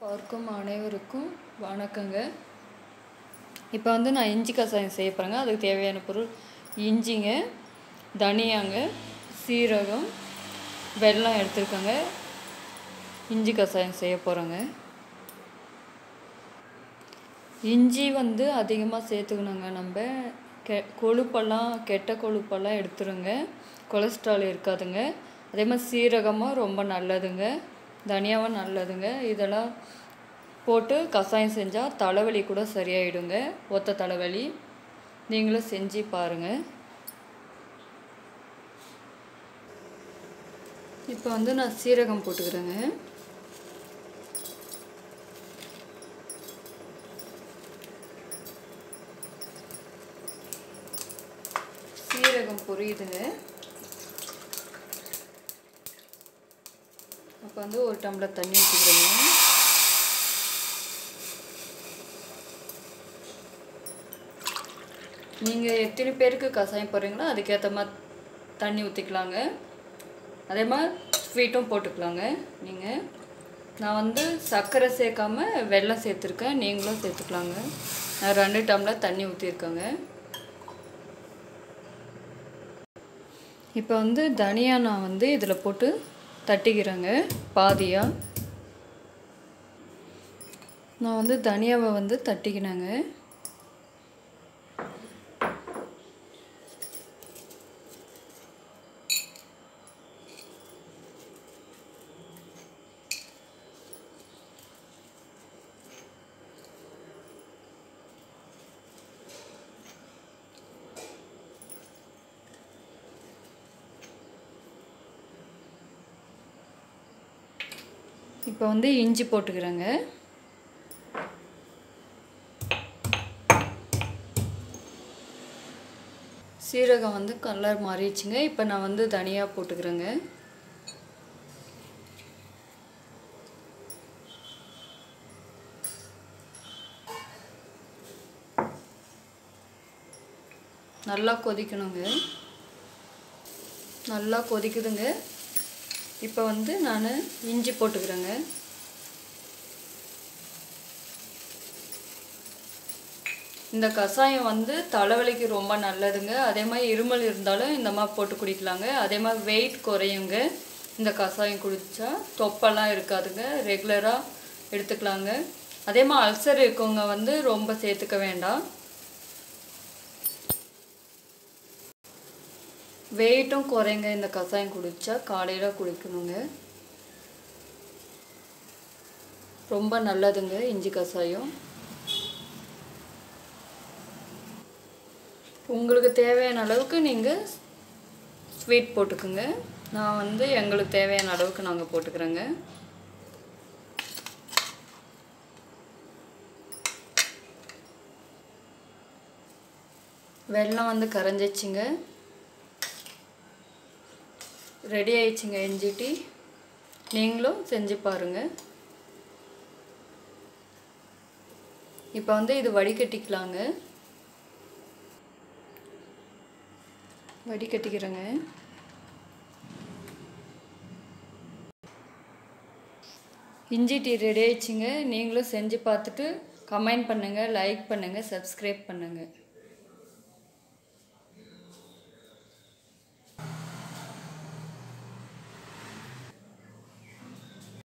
பார்க்கும் அனைவருக்கும் வணக்கங்க இப்போ வந்து நான் இஞ்சி கசாயம் செய்ய போகிறேங்க அதுக்கு தேவையான பொருள் இஞ்சிங்க தனியாங்க சீரகம் வெல்லம் எடுத்துருக்கேங்க இஞ்சி கசாயம் செய்ய போகிறேங்க இஞ்சி வந்து அதிகமாக சேர்த்துக்கணுங்க நம்ம கெ கொழுப்பெல்லாம் கெட்ட கொழுப்பெல்லாம் எடுத்துருங்க கொலஸ்ட்ரால் இருக்காதுங்க அதே மாதிரி சீரகமும் ரொம்ப நல்லதுங்க தனியாவும் நல்லதுங்க இதெல்லாம் போட்டு கஷாயம் செஞ்சால் தலைவலி கூட சரியாயிடுங்க ஒத்த தலைவலி நீங்களும் செஞ்சு பாருங்கள் இப்போ வந்து நான் சீரகம் போட்டுக்கிறேங்க சீரகம் பொரியுதுங்க அப்போ வந்து ஒரு டம்ளர் தண்ணி ஊற்றிக்கிறேங்க நீங்கள் எத்தனை பேருக்கு கஷாயம் போடுறீங்களோ அதுக்கேற்ற மாதிரி தண்ணி ஊற்றிக்கலாங்க அதே மாதிரி ஸ்வீட்டும் போட்டுக்கலாங்க நீங்கள் நான் வந்து சர்க்கரை சேர்க்காம வெல்லம் சேர்த்துருக்கேன் நீங்களும் சேர்த்துக்கலாங்க நான் ரெண்டு டம்ளர் தண்ணி ஊற்றிருக்கேங்க இப்போ வந்து தனியா நான் வந்து இதில் போட்டு தட்டிக்கிறேங்க பாதியாக நான் வந்து தனியாவை வந்து தட்டிக்கினேங்க இப்போ வந்து இஞ்சி போட்டுக்கிறேங்க சீரகம் வந்து கலர் மாறிடுச்சுங்க இப்போ நான் வந்து தனியாக போட்டுக்கிறேங்க நல்லா கொதிக்கணுங்க நல்லா கொதிக்குதுங்க இப்போ வந்து நான் இஞ்சி போட்டுக்கிறேங்க இந்த கஷாயம் வந்து தலைவலிக்கு ரொம்ப நல்லதுங்க அதே மாதிரி இருமல் இருந்தாலும் இந்த மாதிரி போட்டு குடிக்கலாங்க அதே மாதிரி வெயிட் குறையுங்க இந்த கஷாயம் குடித்தா தொப்பெல்லாம் இருக்காதுங்க ரெகுலராக எடுத்துக்கலாங்க அதே மாதிரி அல்சர் இருக்கவங்க வந்து ரொம்ப சேர்த்துக்க வேண்டாம் வெயிட்டும் குறைங்க இந்த கஷாயம் குடித்தா காலையில் குடிக்கணுங்க ரொம்ப நல்லதுங்க இஞ்சி கஷாயம் உங்களுக்கு தேவையான அளவுக்கு நீங்கள் ஸ்வீட் போட்டுக்குங்க நான் வந்து எங்களுக்கு தேவையான அளவுக்கு நாங்கள் போட்டுக்கிறேங்க வெல்லம் வந்து கரைஞ்சிச்சுங்க ரெடி ஆயிடுச்சுங்க இஞ்சி டீ நீங்களும் செஞ்சு பாருங்கள் இப்போ வந்து இது வடிகட்டிக்கலாங்க வடிகட்டிக்கிறேங்க இஞ்சி டீ ரெடி ஆயிடுச்சுங்க நீங்களும் செஞ்சு பார்த்துட்டு கமெண்ட் பண்ணுங்கள் லைக் பண்ணுங்கள் சப்ஸ்கிரைப் பண்ணுங்கள்